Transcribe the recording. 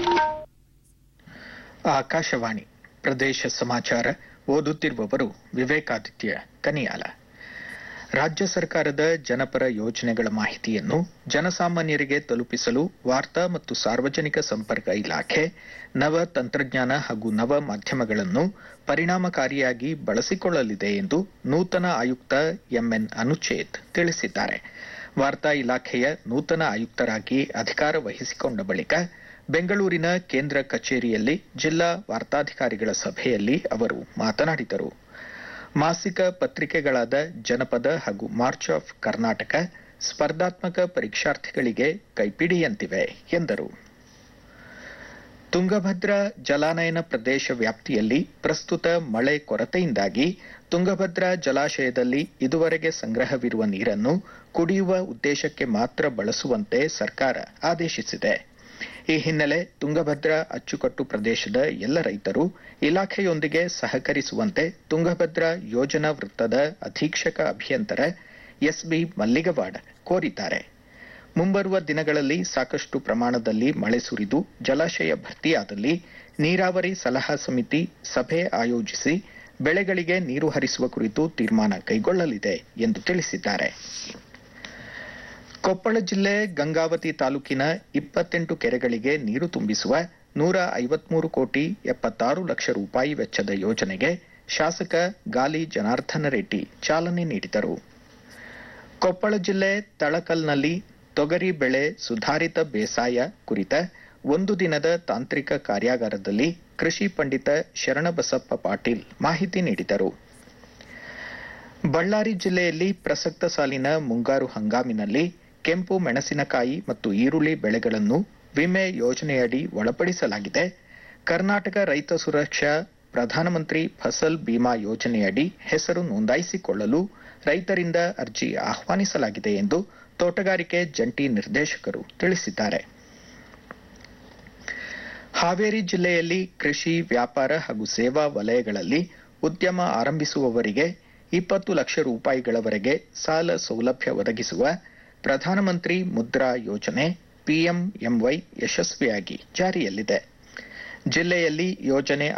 ಆಕಾಶವಾಣಿ ಪ್ರದೇಶ ಸಮಾಚಾರ ಓದುತ್ತಿರುವವರು ವಿವೇಕಾದಿತ್ಯ ಕನಿಯಾಲ ರಾಜ್ಯ ಸರ್ಕಾರದ ಜನಪರ ಯೋಜನೆಗಳ ಮಾಹಿತಿಯನ್ನು ಜನಸಾಮಾನ್ಯರಿಗೆ ತಲುಪಿಸಲು ವಾರ್ತಾ ಮತ್ತು ಸಾರ್ವಜನಿಕ ಸಂಪರ್ಕ ಇಲಾಖೆ ನವ ತಂತ್ರಜ್ಞಾನ ಹಾಗೂ ನವ ಮಾಧ್ಯಮಗಳನ್ನು ಪರಿಣಾಮಕಾರಿಯಾಗಿ ಬಳಸಿಕೊಳ್ಳಲಿದೆ ಎಂದು ನೂತನ ಆಯುಕ್ತ ಎಂಎನ್ ಅನುಚೇತ್ ತಿಳಿಸಿದ್ದಾರೆ ವಾರ್ತಾ ಇಲಾಖೆಯ ನೂತನ ಆಯುಕ್ತರಾಗಿ ಅಧಿಕಾರ ವಹಿಸಿಕೊಂಡ ಬಳಿಕ ಬೆಂಗಳೂರಿನ ಕೇಂದ್ರ ಕಚೇರಿಯಲ್ಲಿ ಜಿಲ್ಲಾ ವಾರ್ತಾಧಿಕಾರಿಗಳ ಸಭೆಯಲ್ಲಿ ಅವರು ಮಾತನಾಡಿದರು ಮಾಸಿಕ ಪತ್ರಿಕೆಗಳಾದ ಜನಪದ ಹಾಗೂ ಮಾರ್ಚ್ ಆಫ್ ಕರ್ನಾಟಕ ಸ್ಪರ್ಧಾತ್ಮಕ ಪರೀಕ್ಷಾರ್ಥಿಗಳಿಗೆ ಕೈಪಿಡಿಯಂತಿವೆ ಎಂದರು ತುಂಗಭದ್ರಾ ಜಲಾನಯನ ಪ್ರದೇಶ ವ್ಯಾಪ್ತಿಯಲ್ಲಿ ಪ್ರಸ್ತುತ ಮಳೆ ಕೊರತೆಯಿಂದಾಗಿ ತುಂಗಭದ್ರಾ ಜಲಾಶಯದಲ್ಲಿ ಇದುವರೆಗೆ ಸಂಗ್ರಹವಿರುವ ನೀರನ್ನು ಕುಡಿಯುವ ಉದ್ದೇಶಕ್ಕೆ ಮಾತ್ರ ಬಳಸುವಂತೆ ಸರ್ಕಾರ ಆದೇಶಿಸಿದೆ ಈ ಹಿನ್ನೆಲೆ ತುಂಗಭದ್ರಾ ಅಚ್ಚುಕಟ್ಟು ಪ್ರದೇಶದ ಎಲ್ಲ ರೈತರು ಇಲಾಖೆಯೊಂದಿಗೆ ಸಹಕರಿಸುವಂತೆ ತುಂಗಭದ್ರಾ ಯೋಜನಾ ವೃತ್ತದ ಅಧೀಕ್ಷಕ ಅಭಿಯಂತರ ಎಸ್ಬಿ ಮಲ್ಲಿಗವಾಡ್ ಕೋರಿದ್ದಾರೆ ಮುಂಬರುವ ದಿನಗಳಲ್ಲಿ ಸಾಕಷ್ಟು ಪ್ರಮಾಣದಲ್ಲಿ ಮಳೆ ಸುರಿದು ಜಲಾಶಯ ಭರ್ತಿಯಾದಲ್ಲಿ ನೀರಾವರಿ ಸಲಹಾ ಸಮಿತಿ ಸಭೆ ಆಯೋಜಿಸಿ ಬೆಳೆಗಳಿಗೆ ನೀರು ಹರಿಸುವ ಕುರಿತು ತೀರ್ಮಾನ ಕೈಗೊಳ್ಳಲಿದೆ ಎಂದು ತಿಳಿಸಿದ್ದಾರೆ ಕೊಪ್ಪಳ ಜಿಲ್ಲೆ ಗಂಗಾವತಿ ತಾಲೂಕಿನ ಇಪ್ಪತ್ತೆಂಟು ಕೆರೆಗಳಿಗೆ ನೀರು ತುಂಬಿಸುವ ನೂರ ಐವತ್ಮೂರು ಕೋಟಿ ಎಪ್ಪತ್ತಾರು ಲಕ್ಷ ರೂಪಾಯಿ ವೆಚ್ಚದ ಯೋಜನೆಗೆ ಶಾಸಕ ಗಾಲಿ ಜನಾರ್ದನ ರೆಡ್ಡಿ ಚಾಲನೆ ನೀಡಿದರು ಕೊಪ್ಪಳ ಜಿಲ್ಲೆ ತಳಕಲ್ನಲ್ಲಿ ತೊಗರಿ ಬೆಳೆ ಸುಧಾರಿತ ಬೇಸಾಯ ಕುರಿತ ಒಂದು ದಿನದ ತಾಂತ್ರಿಕ ಕಾರ್ಯಾಗಾರದಲ್ಲಿ ಕೃಷಿ ಪಂಡಿತ ಶರಣಬಸಪ್ಪ ಪಾಟೀಲ್ ಮಾಹಿತಿ ನೀಡಿದರು ಬಳ್ಳಾರಿ ಜಿಲ್ಲೆಯಲ್ಲಿ ಪ್ರಸಕ್ತ ಸಾಲಿನ ಮುಂಗಾರು ಹಂಗಾಮಿನಲ್ಲಿ ಕೆಂಪು ಮೆಣಸಿನಕಾಯಿ ಮತ್ತು ಈರುಳ್ಳಿ ಬೆಳೆಗಳನ್ನು ವಿಮೆ ಯೋಜನೆಯಡಿ ಒಳಪಡಿಸಲಾಗಿದೆ ಕರ್ನಾಟಕ ರೈತ ಸುರಕ್ಷಾ ಪ್ರಧಾನಮಂತ್ರಿ ಫಸಲ್ ಬಿಮಾ ಯೋಜನೆಯಡಿ ಹೆಸರು ನೋಂದಾಯಿಸಿಕೊಳ್ಳಲು ರೈತರಿಂದ ಅರ್ಜಿ ಆಹ್ವಾನಿಸಲಾಗಿದೆ ಎಂದು ತೋಟಗಾರಿಕೆ ಜಂಟಿ ನಿರ್ದೇಶಕರು ತಿಳಿಸಿದ್ದಾರೆ ಹಾವೇರಿ ಜಿಲ್ಲೆಯಲ್ಲಿ ಕೃಷಿ ವ್ಯಾಪಾರ ಹಾಗೂ ಸೇವಾ ವಲಯಗಳಲ್ಲಿ ಉದ್ಯಮ ಆರಂಭಿಸುವವರಿಗೆ ಇಪ್ಪತ್ತು ಲಕ್ಷ ರೂಪಾಯಿಗಳವರೆಗೆ ಸಾಲ ಸೌಲಭ್ಯ ಒದಗಿಸುವ ಪ್ರಧಾನಮಂತ್ರಿ ಮುದ್ರಾ ಯೋಜನೆ ಪಿಎಂಎಂವೈ ಯಶಸ್ವಿಯಾಗಿ ಜಾರಿಯಲ್ಲಿದೆ ಜಿಲ್ಲೆಯಲ್ಲಿ ಯೋಜನೆ